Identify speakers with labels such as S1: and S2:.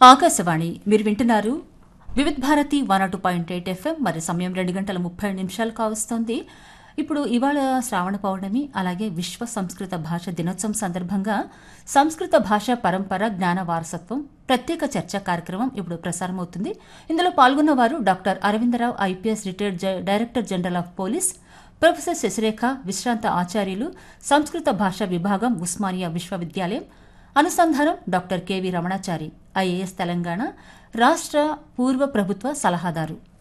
S1: ఆకాశవాణి మీరు వింటున్నారు Vividh Bharati one two point eight F M మరి సమయం రెండు గంటల ముప్పై నిమిషాలు కావస్తోంది ఇప్పుడు ఇవాళ శ్రావణ పౌర్ణమి అలాగే విశ్వ సంస్కృత భాష దినోత్సవం సందర్భంగా సంస్కృత భాష పరంపర జ్ఞాన వారసత్వం ప్రత్యేక చర్చా కార్యక్రమం ఇప్పుడు ప్రసారమవుతుంది ఇందులో పాల్గొన్న వారు డాక్టర్ అరవిందరావు ఐపీఎస్ రిటైర్డ్ జ- director general of police professor Sasirekha విశ్రాంత ఆచార్యులు సంస్కృత భాషా విభాగం ఉస్మానియా విశ్వవిద్యాలయం అనుసంధానం doctor K V Ramanachari I A S Telangana రాష్ట్ర పూర్వ ప్రభుత్వ సలహాదారు